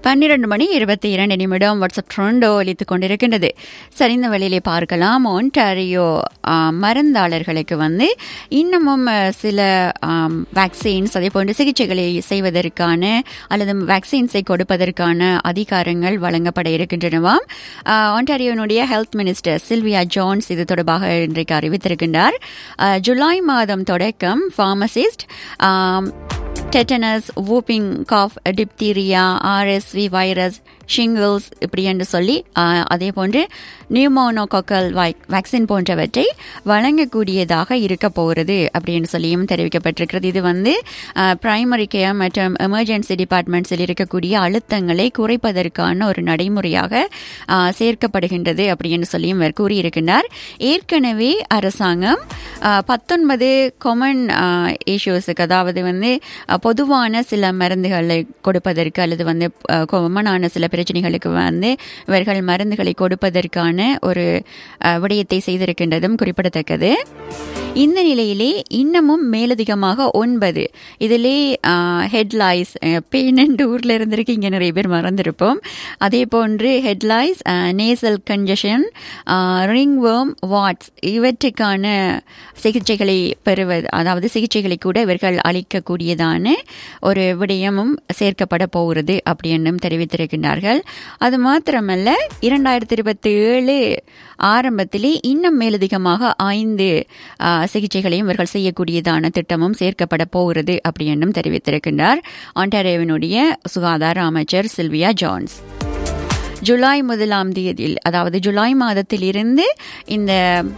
பன்னிரண்டு மணி இருபத்தி இரண்டு நிமிடம் வாட்ஸ்அப் ட்ரெண்டோ ஒலித்துக் கொண்டிருக்கின்றது சரி இந்த வழியிலே பார்க்கலாம் ஒன்டாரியோ ஆ, மருந்தாளர்களுக்கு வந்து இன்னமும் அ, சில வேக்சின்ஸ் அதே போன்று சிகிச்சைகளை செய்வதற்கான அல்லது வேக்சின்ஸை கொடுப்பதற்கான அதிகாரங்கள் வழங்கப்பட இருக்கின்றனவாம் ஆ, ஒன்டாரியோனுடைய ஹெல்த் மினிஸ்டர் சில்வியா ஜான்ஸ் இது தொடர்பாக இன்றைக்கு அறிவித்திருக்கின்றார் ஆ, ஜூலை மாதம் தொடக்கம் pharmacist tetanus whooping cough diphtheria RSV virus shingles இப்படி என்று சொல்லி ஆஹ், அதே போன்று நியூமோனோகோக்கல் வேக்சின் போன்றவற்றை வழங்கக்கூடியதாக இருக்க போகிறது அப்படின்னு சொல்லியும் தெரிவிக்கப்பட்டிருக்கிறது இது வந்து பிரைமரி கேர் மற்றும் எமர்ஜென்சி டிபார்ட்மெண்ட்ஸில் இருக்கக்கூடிய அழுத்தங்களை குறைப்பதற்கான ஒரு நடைமுறையாக ஆஹ், சேர்க்கப்படுகின்றது அப்படின்னு சொல்லியும் அவர் கூறியிருக்கின்றார் ஏற்கனவே அரசாங்கம் பத்தொன்பது கொமன் இஷ்யூஸுக்கு அதாவது வந்து அஹ், பொதுவான சில மருந்துகளை கொடுப்பதற்கு அல்லது வந்து கொமனான சில பிரச்சனைகளுக்கு வந்து இவர்கள் மருந்துகளை கொடுப்பதற்கான ஒரு அஹ், விடயத்தை செய்திருக்கின்றதும் குறிப்பிடத்தக்கது இந்த நிலையிலே இன்னமும் மேலதிகமாக ஒன்பது இதிலே ஹெட்லைஸ் பேனண்ட் ஊரில் இருந்திருக்கு இங்கே நிறைய பேர் மறந்திருப்போம் அதே போன்று head lice nasal congestion ringworm warts இவற்றுக்கான சிகிச்சைகளை பெறுவது அதாவது சிகிச்சைகளை கூட இவர்கள் அளிக்கக்கூடியதான ஒரு விடயமும் சேர்க்கப்பட போகிறது அப்படின்னும் தெரிவித்திருக்கின்றார்கள் அது மாத்திரமல்ல இரண்டாயிரத்தி இருபத்தி ஏழு ஆரம்பத்திலே இன்னும் மேலதிகமாக ஐந்து ஆ, சிகிச்சைகளையும் இவர்கள் செய்யக்கூடியதான திட்டமும் சேர்க்கப்பட போகிறது அப்படின்னும் தெரிவித்திருக்கின்றார் ஆண்டாரியோவினுடைய சுகாதார அமைச்சர் சில்வியா ஜான்ஸ் ஜூலை முதலாம் தேதியில் அதாவது ஜூலை மாதத்தில் இருந்து இந்த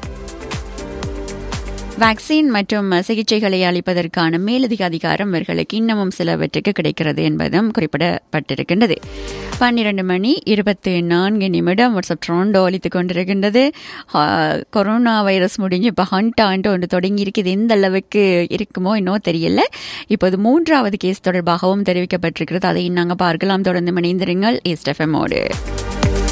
வேக்சின் மற்றும் சிகிச்சைகளை அளிப்பதற்கான மேலதிக அதிகாரம் இவர்களுக்கு இன்னமும் சிலவற்றுக்கு கிடைக்கிறது என்பதும் குறிப்பிடப்பட்டிருக்கின்றது பன்னிரண்டு மணி இருபத்தி நான்கு நிமிடம் வாட்ஸ்அப் ட்ரோண்டோ அளித்துக் கொண்டிருக்கின்றது ஆ, கொரோனா வைரஸ் முடிஞ்சு இப்போ ஹண்ட் ஆண்டு ஒன்று தொடங்கி இருக்குது எந்த அளவுக்கு இருக்குமோ இன்னும் தெரியல இப்போது மூன்றாவது கேஸ் தொடர்பாகவும் தெரிவிக்கப்பட்டிருக்கிறது அதை நாங்கள் பார்க்கலாம் தொடர்ந்து மணிந்திருங்கள் ஈஸ்ட் எஃப்எம்மோடு